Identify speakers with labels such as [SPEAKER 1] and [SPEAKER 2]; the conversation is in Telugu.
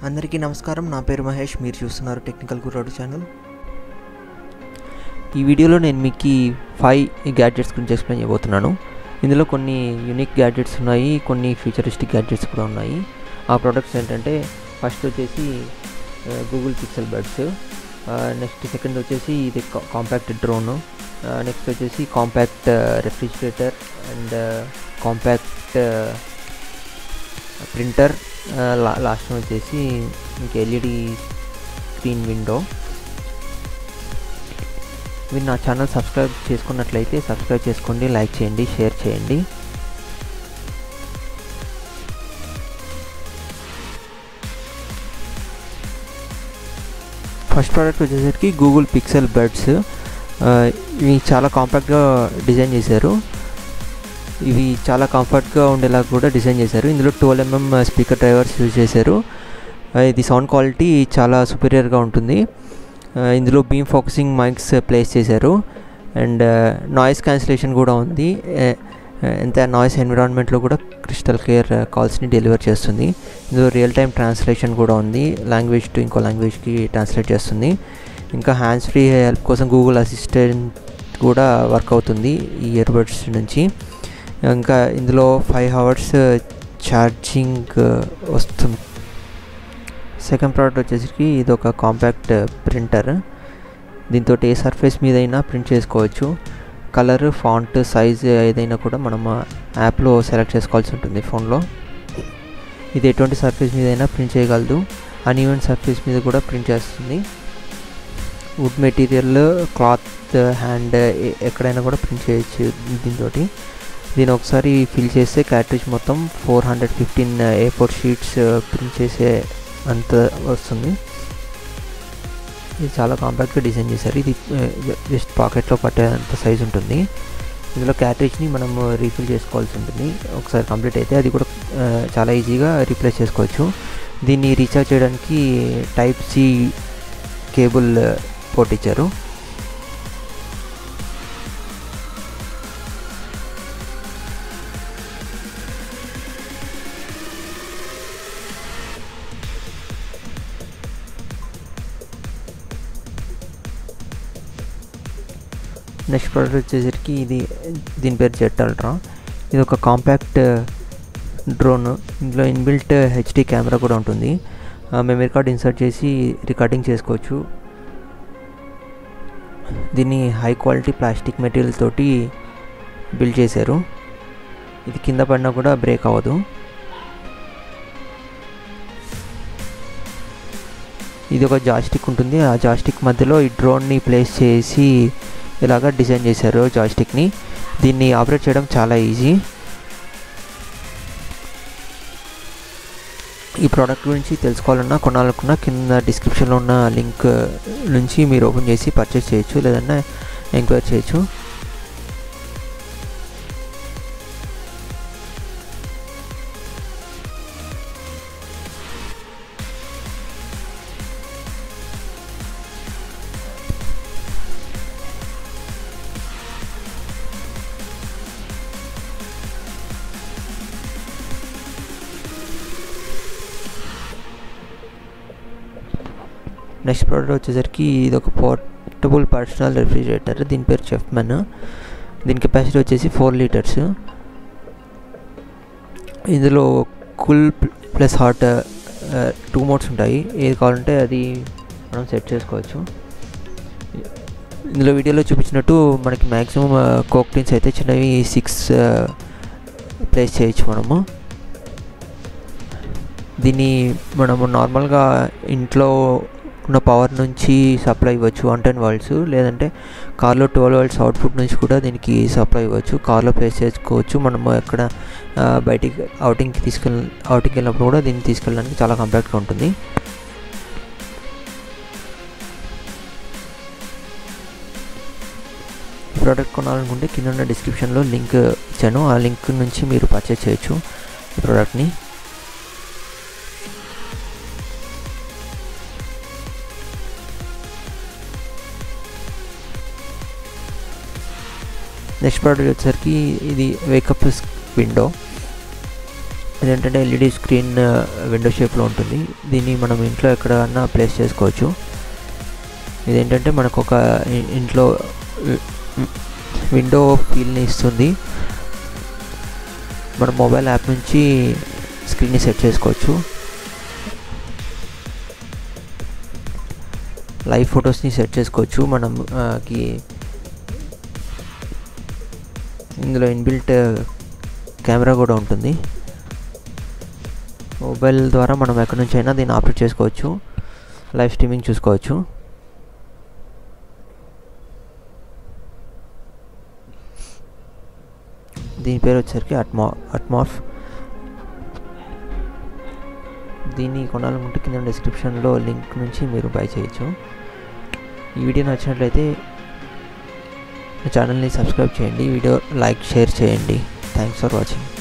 [SPEAKER 1] అందరికీ నమస్కారం నా పేరు మహేష్ మీరు చూస్తున్నారు టెక్నికల్ గురాడు ఛానల్ ఈ వీడియోలో నేను మీకు ఫైవ్ గ్యాడ్జెట్స్ గురించి ఎక్స్ప్లెయిన్ చేయబోతున్నాను ఇందులో కొన్ని యూనిక్ గ్యాడ్జెట్స్ ఉన్నాయి కొన్ని ఫ్యూచరిస్టిక్ గ్యాడ్జెట్స్ కూడా ఉన్నాయి ఆ ప్రోడక్ట్స్ ఏంటంటే ఫస్ట్ వచ్చేసి Google Pixel Buds next second వచ్చేసి ఇది కాంపాక్ట్ డ్రోన్ నెక్స్ట్ వచ్చేసి compact refrigerator and compact printer last వచ్చేసి ఇంక ఎల్ఈడి స్క్రీన్ విండో మీరు నా ఛానల్ సబ్స్క్రైబ్ చేసుకున్నట్లయితే సబ్స్క్రైబ్ చేసుకోండి లైక్ చేయండి షేర్ చేయండి ఫస్ట్ ప్రోడక్ట్ వచ్చేసరికి గూగుల్ పిక్సెల్ బడ్స్ ఇవి చాలా కాంపాక్ట్గా డిజైన్ చేశారు ఇవి చాలా కంఫర్ట్గా ఉండేలా కూడా డిజైన్ చేశారు ఇందులో twelve mm speaker drivers use చేశారు ఇది సౌండ్ క్వాలిటీ చాలా సుపీరియర్గా ఉంటుంది ఇందులో బీమ్ ఫోకసింగ్ మైక్స్ ప్లేస్ చేశారు అండ్ నాయిస్ క్యాన్సిలేషన్ కూడా ఉంది ఎంత నాయిస్ ఎన్విరాన్మెంట్లో కూడా క్రిస్టల్ క్లియర్ కాల్స్ని డెలివర్ చేస్తుంది ఇందులో రియల్ టైం ట్రాన్స్లేషన్ కూడా ఉంది లాంగ్వేజ్ టు ఇంకో లాంగ్వేజ్కి ట్రాన్స్లేట్ చేస్తుంది ఇంకా హ్యాండ్స్ ఫ్రీ హెల్ప్ కోసం గూగుల్ అసిస్టెంట్ కూడా వర్క్ అవుతుంది ఈ ఇయర్బడ్స్ నుంచి ఇంకా ఇందులో ఫైవ్ అవర్స్ ఛార్జింగ్ వస్తుంది సెకండ్ ప్రోడక్ట్ వచ్చేసరికి ఇది ఒక కాంపాక్ట్ ప్రింటర్ దీంతో ఏ సర్ఫేస్ మీద అయినా ప్రింట్ చేసుకోవచ్చు కలర్ ఫాంట్ సైజ్ ఏదైనా కూడా మనం యాప్లో సెలెక్ట్ చేసుకోవాల్సి ఉంటుంది ఫోన్లో ఇది ఎటువంటి సర్ఫేస్ మీద అయినా ప్రింట్ చేయగలదు అన్ఈవెన్ సర్ఫేస్ మీద కూడా ప్రింట్ చేస్తుంది వుడ్ మెటీరియల్ క్లాత్ హ్యాండ్ ఎక్కడైనా కూడా ప్రింట్ చేయొచ్చు దీంతో దీని ఒకసారి ఫిల్ చేస్తే క్యాట్రిజ్ మొత్తం four hundred fifteen A four sheets print చేసే అంత వస్తుంది ఇది చాలా కాంపాక్ట్గా డిజైన్ చేశారు ఇది జస్ట్ పాకెట్లో పట్టేంత సైజ్ ఉంటుంది ఇందులో క్యాట్రిజ్ని మనం రీఫిల్ చేసుకోవాల్సి ఉంటుంది ఒకసారి కంప్లీట్ అయితే అది కూడా చాలా ఈజీగా రీప్లేస్ చేసుకోవచ్చు దీన్ని రీఛార్జ్ చేయడానికి టైప్ సి కేబుల్ పోర్ట్ ఇచ్చారు నెక్స్ట్ ప్రోడక్ట్ వచ్చేసరికి ఇది దీని పేరు జెట్ అల్ట్రా ఇది ఒక కాంపాక్ట్ డ్రోన్ ఇందులో ఇన్బిల్ట్ హెచ్డి కెమెరా కూడా ఉంటుంది మెమరీ కార్డ్ ఇన్సర్ట్ చేసి రికార్డింగ్ చేసుకోవచ్చు దీన్ని హై క్వాలిటీ ప్లాస్టిక్ మెటీరియల్ తోటి బిల్డ్ చేశారు ఇది కింద పడినా కూడా బ్రేక్ అవ్వదు ఇది ఒక జాస్టిక్ ఉంటుంది ఆ జాస్టిక్ మధ్యలో ఈ డ్రోన్ని ప్లేస్ చేసి ఇలాగా డిజైన్ చేశారు జాస్టిక్ని దీన్ని ఆపరేట్ చేయడం చాలా ఈజీ ఈ ప్రోడక్ట్ గురించి తెలుసుకోవాలన్నా కొనాలనుకున్నా కింద డిస్క్రిప్షన్లో ఉన్న లింక్ నుంచి మీరు ఓపెన్ చేసి పర్చేస్ చేయొచ్చు లేదన్నా ఎంక్వైరీ చేయొచ్చు నెక్స్ట్ ప్రోడక్ట్ వచ్చేసరికి ఇది ఒక పోర్టబుల్ పర్సనల్ రెఫ్రిజిరేటర్ దీని పేరు చెఫ్మెన్ దీని కెపాసిటీ వచ్చేసి ఫోర్ లీటర్స్ ఇందులో cool plus hot two modes ఉంటాయి ఏది కావాలంటే అది మనం సెట్ చేసుకోవచ్చు ఇందులో వీడియోలో చూపించినట్టు మనకి మ్యాక్సిమం కోక్టిన్స్ అయితే చిన్నవి సిక్స్ ప్లేస్ చేయొచ్చు మనము దీన్ని మనము నార్మల్గా ఇంట్లో ఉన్న పవర్ నుంచి సప్లై ఇవ్వచ్చు వన్ టెన్ వాల్ట్స్ లేదంటే కార్లో ట్వెల్వ్ వాల్ట్స్ అవుట్పుట్ నుంచి కూడా దీనికి సప్లై ఇవ్వచ్చు కార్లో ప్లేస్ చేసుకోవచ్చు మనము ఎక్కడ బయటికి అవుటింగ్కి తీసుకెళ్ళ అవుటింగ్కి వెళ్ళినప్పుడు కూడా దీన్ని తీసుకెళ్ళడానికి చాలా కంపాక్ట్గా ఉంటుంది ప్రోడక్ట్ కొనాలనుకుంటే కింద ఉన్న డిస్క్రిప్షన్లో లింక్ ఇచ్చాను ఆ లింక్ నుంచి మీరు పర్చేస్ చేయొచ్చు ఈ ప్రోడక్ట్ని నెక్స్ట్ ప్రోడక్ట్ వచ్చేసరికి ఇది వేకప్ విండో ఇదేంటంటే ఎల్ఈడి స్క్రీన్ విండో షేప్లో ఉంటుంది దీన్ని మనం ఇంట్లో ఎక్కడన్నా ప్లేస్ చేసుకోవచ్చు ఇదేంటంటే మనకు ఒక ఇ- ఇంట్లో విండో ఫీల్ని ఇస్తుంది మన మొబైల్ యాప్ నుంచి స్క్రీన్ని సెట్ చేసుకోవచ్చు లైవ్ ఫొటోస్ని సెట్ చేసుకోవచ్చు మనం ఆ, కి ఇందులో ఇన్బిల్ట్ కెమెరా కూడా ఉంటుంది మొబైల్ ద్వారా మనం ఎక్కడి నుంచి అయినా దీన్ని ఆపరేట్ చేసుకోవచ్చు లైవ్ స్ట్రీమింగ్ చూసుకోవచ్చు దీని పేరు వచ్చేసరికి అట్మా అట్మార్ఫ్ దీన్ని కొనాలనుకుంటే కింద డిస్క్రిప్షన్లో లింక్ నుంచి మీరు బై చేయొచ్చు ఈ వీడియో నచ్చినట్లయితే ఛానల్ని సబ్స్క్రైబ్ చేయండి వీడియో లైక్ షేర్ చేయండి థ్యాంక్స్ ఫర్ వాచింగ్